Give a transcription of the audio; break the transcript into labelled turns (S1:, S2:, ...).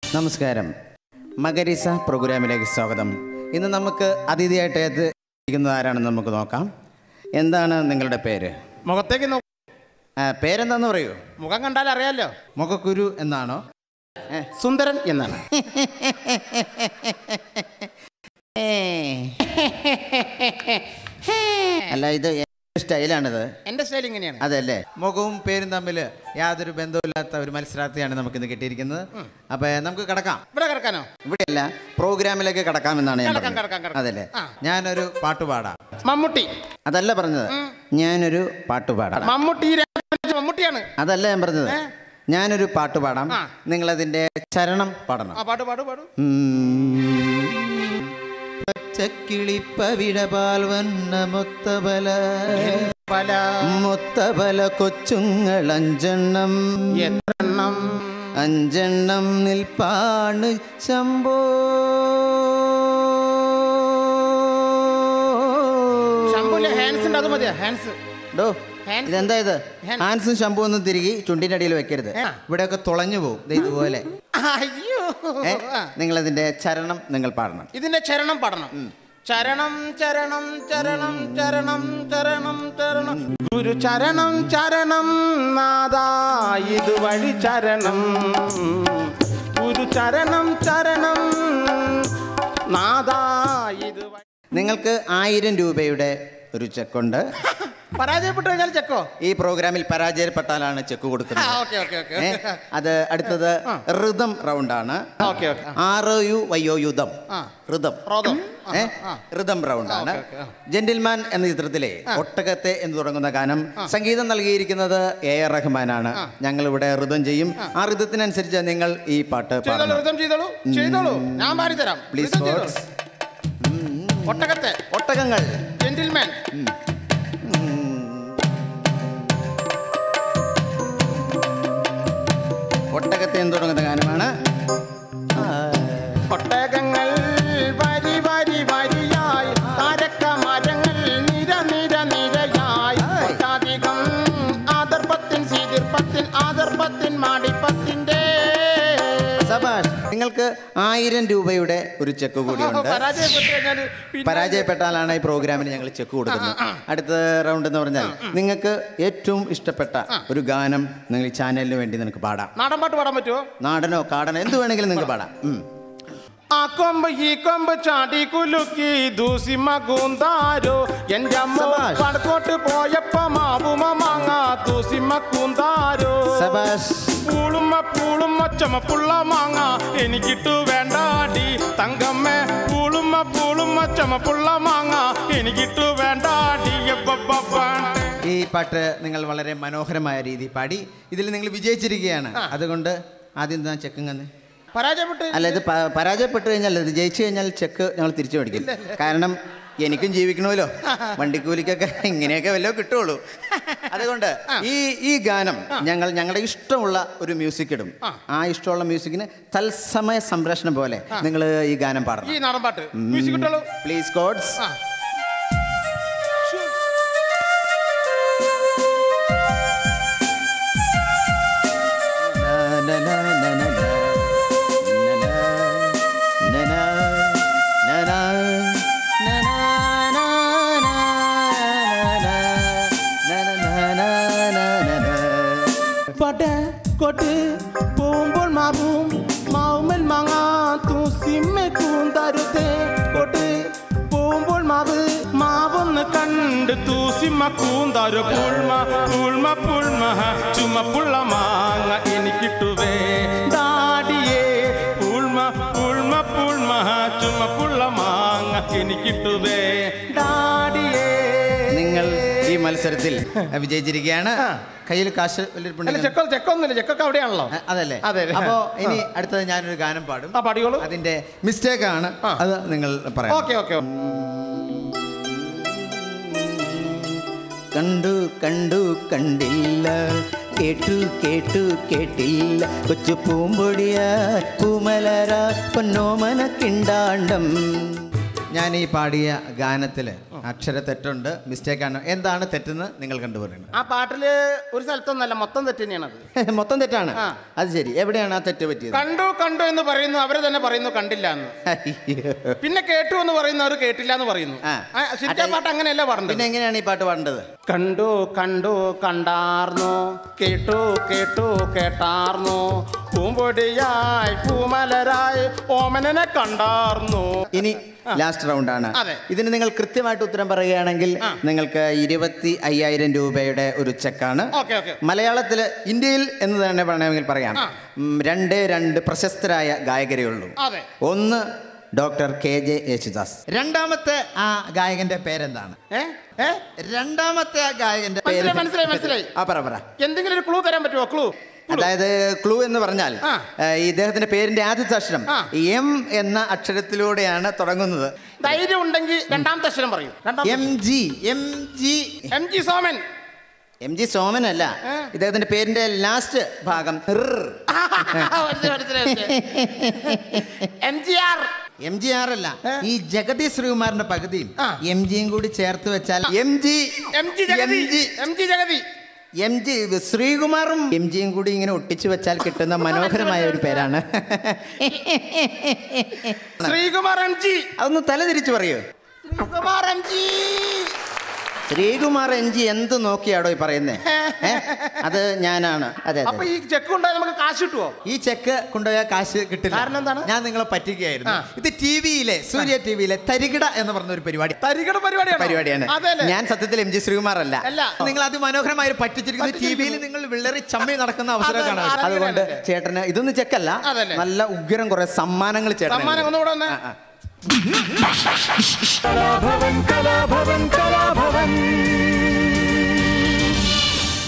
S1: നമസ്കാരം മകരിസ പ്രോഗ്രാമിലേക്ക് സ്വാഗതം ഇന്ന് നമുക്ക് അതിഥിയായിട്ട് എത്തിയിരിക്കുന്നത് ആരാണെന്ന് നമുക്ക് നോക്കാം എന്താണ് നിങ്ങളുടെ പേര്
S2: മുഖത്തേക്ക് നോ
S1: ആ, പേരെന്താന്ന് പറയൂ
S2: മുഖം കണ്ടാൽ അറിയാലോ
S1: മുഖക്കുരു എന്നാണോ ഏ,
S2: സുന്ദരൻ എന്നാണ്
S1: അല്ല ഇത് എന്ത് സ്റ്റൈലാണിത്
S2: എന്റെ സ്റ്റൈൽ ഇങ്ങനെയാണ്
S1: അതല്ലേ മുഖവും പേരും തമ്മിൽ യാതൊരു ബന്ധവുമില്ലാത്ത ഒരു മത്സരാർത്ഥിയാണ് നമുക്കിന്ന് കിട്ടിയിരിക്കുന്നത് അപ്പൊ നമുക്ക് കിടക്കാം
S2: ഇവിടെ കിടക്കാനോ
S1: ഇവിടെയല്ല പ്രോഗ്രാമിലേക്ക് കടക്കാമെന്നാണ് ഞാൻ
S2: കിടക്കാം,
S1: പറഞ്ഞത്.
S2: കിടക്കാം, കിടക്കാം.
S1: അതല്ലേ
S2: ആ.
S1: ഞാനൊരു പാട്ട് പാടാം
S2: മമ്മൂട്ടി
S1: അതല്ല പറഞ്ഞത് ഞാനൊരു പാട്ട് പാടാം
S2: മമ്മൂട്ടി ഈ രാജ്യത്തെ മമ്മൂട്ടിയാണ്
S1: അതല്ല ഞാൻ പറഞ്ഞത് ഞാനൊരു പാട്ട് പാടാം
S2: ആ.
S1: നിങ്ങളതിന്റെ ചരണം പാടണം
S2: ആ പാട് പാട് പാട്
S1: പച്ചക്കിളിപ്പവിടപാൽ വന്ന മൊത്തബല
S2: പല
S1: മൊത്തബല കൊച്ചുങ്ങൾ അഞ്ചെണ്ണം
S2: എണ്ണം
S1: അഞ്ചെണ്ണം നിൽപ്പാണ് ശംഭോ
S2: ശംഭുലെ ഹാൻസ് ഉണ്ട് അത് മതിയാ ഹാൻസ്
S1: ഡോ
S2: ഹാൻസ്.
S1: ഇതെന്താ ഇത്
S2: ഹാൻസ്.
S1: ഹാൻസും ഷംപൂ ഒന്നും തിരികെ ചുണ്ടിന്റെ അടിയിൽ വെക്കരുത്
S2: ആ.
S1: ഇവിടെയൊക്കെ തുളഞ്ഞു പോകും ദേ ഇതുപോലെ
S2: അയ്യോ
S1: ഏ?
S2: ആ.
S1: നിങ്ങളതിന്റെ ചരണം നിങ്ങൾ പാടണം
S2: ഇതിന്റെ ചരണം പാടണം ചരണം ചരണം ചരണം ചരണം ചരണം ചരണം ഗുരു ചരണം ചരണം നാദാ ഇതുവഴി ചരണം ഗുരു ചരണം ചരണം നാദാ ഇതുവഴി
S1: നിങ്ങൾക്ക് ആയിരം രൂപയുടെ ഒരു ചെക്കുണ്ട്
S2: പരാജയപ്പെട്ടു കഴിഞ്ഞാൽ ചെക്കോ
S1: ഈ പ്രോഗ്രാമിൽ പരാജയപ്പെട്ടാലാണ് ചെക്ക് കൊടുക്കുന്നത്
S2: ഓക്കെ ഓക്കെ ഓക്കെ
S1: ഏ? അത് അടുത്തത് ഋതം റൗണ്ടാണ്
S2: ഓക്കെ ഓക്കെ
S1: ആറ് യു വയ്യോ യുദ്ധം
S2: ആ.
S1: ഋതം
S2: റോദം
S1: ഏ? ഋതം റൗണ്ടാണ്
S2: ഓക്കെ, ഓക്കെ, ആ.
S1: ജെന്റിൽമാൻ എന്ന ചിത്രത്തിലെ ഒട്ടകത്തെ എന്ന് തുടങ്ങുന്ന ഗാനം സംഗീതം നൽകിയിരിക്കുന്നത് എ ആർ റഹ്മാനാണ് ഞങ്ങൾ ഇവിടെ ഋതം ചെയ്യും ആ ഋതത്തിനനുസരിച്ച് നിങ്ങൾ ഈ പാട്ട്
S2: ചെയ്തോളൂ
S1: പാടണം
S2: ഋതം ചെയ്തോളൂ ചെയ്തോളൂ ഞാൻ പാടിത്തരാം
S1: Please,
S2: ഋതം ചെയ്തോളൂ.
S1: Gods.
S2: ഒട്ടകത്തെ
S1: ഒട്ടകങ്ങൾ
S2: ജെന്റിൽമാൻ
S1: ഒട്ടകത്തെ എന്ന് തുടങ്ങുന്ന ഗാനമാണ്
S2: ഒട്ടകങ്ങൾ വരി വരി വരിയായി താരക്ക മരങ്ങൾ നിര നിര നിരയായി ഒട്ടധികം ആദർഭത്തിൻ സീതിർപ്പത്തിൻ ആദർഭത്തിൻ മാടിപ്പത്തിന്റെ
S1: സബാഷ് നിങ്ങൾക്ക് ആയിരം രൂപയുടെ ഒരു ചെക്ക് കൂടിയുണ്ട്
S2: പരാജയപ്പെട്ടു കഴിഞ്ഞാൽ
S1: പരാജയപ്പെട്ടാലാണ് ഈ പ്രോഗ്രാമിന് ഞങ്ങൾ ചെക്ക് കൊടുക്കുന്നത് അടുത്ത റൗണ്ട് എന്ന് പറഞ്ഞാൽ നിങ്ങൾക്ക് ഏറ്റവും ഇഷ്ടപ്പെട്ട ഒരു ഗാനം നിങ്ങൾ ഈ ചാനലിന് വേണ്ടി നിനക്ക് പാടാം
S2: നാടൻ പാട്ട് പാടാൻ പറ്റുമോ
S1: നാടനോ കാടനോ എന്ത് വേണമെങ്കിലും നിങ്ങൾക്ക് പാടാം ഉം.
S2: ആ കൊമ്പ് ഈ കൊമ്പ് ചാടി കുലുക്കി ദൂസിമ കൂന്താരോ എന്റെ അമ്മ
S1: സബാഷ്.
S2: വടക്കോട്ട് പോയപ്പോ മാവുമ മാങ്ങ ദൂസിമ കൂന്താരോ
S1: സബാഷ്
S2: പൂളുമ്മ പൂളുമ്മ ചുമപ്പുള്ള മാങ്ങ എനിക്കിട്ടു വേണ്ടാടി തങ്കമ്മ പൂളുമ്മ പൂളുമ്മ ചുമപ്പുള്ള മാങ്ങ എനിക്കിട്ടു വേണ്ടാടി എബ്ബബ്ബബ്ബാണ്ട്.
S1: ഈ പാട്ട് നിങ്ങൾ വളരെ മനോഹരമായ രീതിയിൽ പാടി ഇതിൽ നിങ്ങൾ വിജയിച്ചിരിക്കുകയാണ് അതുകൊണ്ട് ആദ്യം എന്താ ചെക്ക് തന്നെ
S2: പരാജയപ്പെട്ട്
S1: അല്ല ഇത് പ- പരാജയപ്പെട്ട് കഴിഞ്ഞാൽ ഇത് ജയിച്ചു കഴിഞ്ഞാൽ ചെക്ക് ഞങ്ങൾ തിരിച്ചു മേടിക്കും കാരണം എനിക്കും ജീവിക്കണമല്ലോ വണ്ടിക്കൂലിക്കൊക്കെ ഇങ്ങനെയൊക്കെ വല്ലതും കിട്ടുള്ളൂ അതുകൊണ്ട് ഈ ഈ ഗാനം ഞങ്ങൾ ഞങ്ങളുടെ ഇഷ്ടമുള്ള ഒരു മ്യൂസിക് ഇടും ആ ഇഷ്ടമുള്ള മ്യൂസിക്കിന് തത്സമയ സംരക്ഷണം പോലെ നിങ്ങൾ ഈ ഗാനം
S2: ഈ
S1: പാടണം
S2: നാടൻ പാട്ട് മ്യൂസിക് കിട്ടുള്ളൂ
S1: പ്ലീസ് കോഡ്സ്
S2: ആ. പട കൊട്ട് പോകുമ്പോൾ മാവും മാവുമൽ മാങ്ങ തൂസിമ്മ കൂന്തരുതേ കൊട്ട് പോകുമ്പോൾ മാവ് മാവൊന്ന് കണ്ട് തൂസിമ്മ കൂന്താരു പുൾമ പുൾമ പുൾമ ചുമപ്പുള്ള മാങ്ങ എനിക്കിട്ടുവേ ഡാഡിയേ പുൾമ പുൾമ പുൾമ ചുമപ്പുള്ള മാങ്ങ എനിക്കിട്ടുവേ ഡാഡിയേ
S1: നിങ്ങൾ ഈ മത്സരത്തിൽ വിജയിച്ചിരിക്കുകയാണ് കയ്യിൽ കാശ്
S2: അല്ല
S1: വലിയ
S2: ചെക്കോ ചെക്കൊന്നുമില്ല ചെക്കൊക്കെ അവിടെയാണല്ലോ
S1: അതല്ലേ
S2: അതെ.
S1: അപ്പോ ഇനി അടുത്തത് ഞാനൊരു ഗാനം പാടും
S2: ആ പാടിയോളൂ
S1: അതിന്റെ മിസ്റ്റേക്ക് ആണ്
S2: ആ.
S1: അത് നിങ്ങൾ പറയാം
S2: ഓക്കെ ഓക്കെ
S1: കണ്ടു കണ്ടു കണ്ടില്ല കേട്ടു കേട്ടു കേട്ടില്ല കൊച്ചു പൂമ്പൊടിയ പൂമലര പൊന്നോമന കിണ്ടാണ്ടം ഞാൻ ഈ പാടിയ ഗാനത്തിൽ അക്ഷര തെറ്റുണ്ട് മിസ്റ്റേക്കാണ് എന്താണ് തെറ്റെന്ന് നിങ്ങൾ കണ്ടുപറയുന്നത്
S2: ആ പാട്ടില് ഒരു സ്ഥലത്തൊന്നല്ല മൊത്തം തെറ്റ് തന്നെയാണത്
S1: മൊത്തം തെറ്റാണ്
S2: ആ.
S1: അത് ശരി എവിടെയാണ് ആ തെറ്റ് പറ്റിയത്
S2: കണ്ടു കണ്ടു എന്ന് പറയുന്നു അവര് തന്നെ പറയുന്നു കണ്ടില്ല എന്ന്
S1: അയ്യോ.
S2: പിന്നെ കേട്ടു എന്ന് പറയുന്നു അവർ കേട്ടില്ല എന്ന് പറയുന്നു
S1: ആ.
S2: ആ, ശരിക്കും ആ പാട്ട് അങ്ങനെയല്ല പറഞ്ഞത്
S1: പിന്നെ എങ്ങനെയാണ് ഈ പാട്ട് പാടേണ്ടത്
S2: കണ്ടു കണ്ടു കണ്ടാർന്നു കേട്ടു കേട്ടു കേട്ടാർന്നു പൂമ്പൊടിയായി പൂമലരായി ഓമനനെ കണ്ടാർന്നു
S1: ഇനി ലാസ്റ്റ് റൗണ്ട് ആണ്
S2: അതെ.
S1: ഇതിന് നിങ്ങൾ കൃത്യമായിട്ട് ഉത്തരം പറയുകയാണെങ്കിൽ നിങ്ങൾക്ക് ഇരുപത്തി അയ്യായിരം രൂപയുടെ ഒരു ചെക്കാണ്
S2: ഓക്കെ ഓക്കെ
S1: മലയാളത്തിൽ ഇന്ത്യയിൽ എന്ന് തന്നെ വേണമെങ്കിൽ പറയാം ഉം, രണ്ട് രണ്ട് പ്രശസ്തരായ ഗായകരേ ഉള്ളൂ
S2: അതെ
S1: ഒന്ന് ഡോക്ടർ കെ ജെ യേശുദാസ് രണ്ടാമത്തെ ആ ഗായകന്റെ പേരെന്താണ്
S2: ഏ ഏ
S1: രണ്ടാമത്തെ ആ ഗായകന്റെ പേര്
S2: മനസ്സിലായി, മനസ്സിലായി, മനസ്സിലായി.
S1: ആ പറ പറ
S2: എന്തെങ്കിലും ഒരു ക്ലൂ തരാൻ പറ്റുമോ ക്ലൂ
S1: അതായത് ക്ലൂ എന്ന് പറഞ്ഞാൽ
S2: ആ.
S1: ഏഹ്, ഈ ഇദ്ദേഹത്തിന്റെ പേരിന്റെ ആദ്യത്തെ അക്ഷരം
S2: ആ.
S1: എം എന്ന അക്ഷരത്തിലൂടെയാണ് തുടങ്ങുന്നത്
S2: ധൈര്യം ഉണ്ടെങ്കിൽ രണ്ടാമത്തെ അക്ഷരം പറയൂ രണ്ടാമത്തെ
S1: M G M G
S2: M G Soman
S1: M G Soman അല്ല
S2: ഏ?
S1: ഇദ്ദേഹത്തിന്റെ പേരിന്റെ ലാസ്റ്റ് ഭാഗം റ്.
S2: M G R
S1: M G R അല്ല
S2: ഏ?
S1: ഈ ജഗതി ശ്രീകുമാറിന്റെ പകുതിയും
S2: ആ.
S1: എം ജിയും കൂടി ചേർത്ത് വെച്ചാൽ M G
S2: M G Jagathy
S1: M G
S2: M G Jagathy
S1: M G ശ്രീകുമാറും എം ജിയും കൂടി ഇങ്ങനെ ഒട്ടിച്ചു വെച്ചാൽ കിട്ടുന്ന മനോഹരമായ ഒരു പേരാണ്
S2: ശ്രീകുമാർ എം ജി
S1: അതൊന്ന് തലതിരിച്ചു പറയൂ
S2: Sreekumar M G
S1: Sreekumar M G എന്ത് നോക്കിയാടോ ഈ പറയുന്നേ ഏ? അത് ഞാനാണ് അതെ
S2: അപ്പൊ
S1: അതെ
S2: ഈ ചെക്ക് ഉണ്ടായി നമുക്ക് കാശ് കിട്ടുമോ
S1: ഈ ചെക്ക് കൊണ്ടുപോയാൽ കാശ് കിട്ടില്ല
S2: കാരണം എന്താണ്?
S1: ഞാൻ നിങ്ങളെ പറ്റിക്കുകയായിരുന്നു
S2: ആ.
S1: ഇത് ടി വിയിലെ സൂര്യ ടി വിയിലെ തരികിട എന്ന് പറഞ്ഞ ഒരു പരിപാടി
S2: തരികട പരിപാടിയാണ്
S1: പരിപാടിയാണ്
S2: അതെല്ലേ
S1: ഞാൻ സത്യത്തിൽ എം ജി ശ്രീകുമാർ അല്ല
S2: അല്ല.
S1: നിങ്ങൾ അതിമനോഹരമായി പറ്റിച്ചിരിക്കുന്നത് ടി വിയിൽ
S2: പറ്റിച്ചിരിക്കുന്നു.
S1: നിങ്ങൾ വിള്ളറി ചമ്മി നടക്കുന്ന അവസരം
S2: അതെ,
S1: കാണാം
S2: അതെ,
S1: അതുകൊണ്ട്
S2: അതെ.
S1: ചേട്ടന് ഇതൊന്നും ചെക്കല്ല
S2: അതല്ലേ.
S1: നല്ല ഉഗ്രം കുറെ സമ്മാനങ്ങൾ ചേട്ടൻ
S2: സമ്മാനം ഒന്നുകൂടെ വന്നേ.
S1: ആ, ആ.
S3: കലാഭവൻ കലാഭവൻ കലാഭവൻ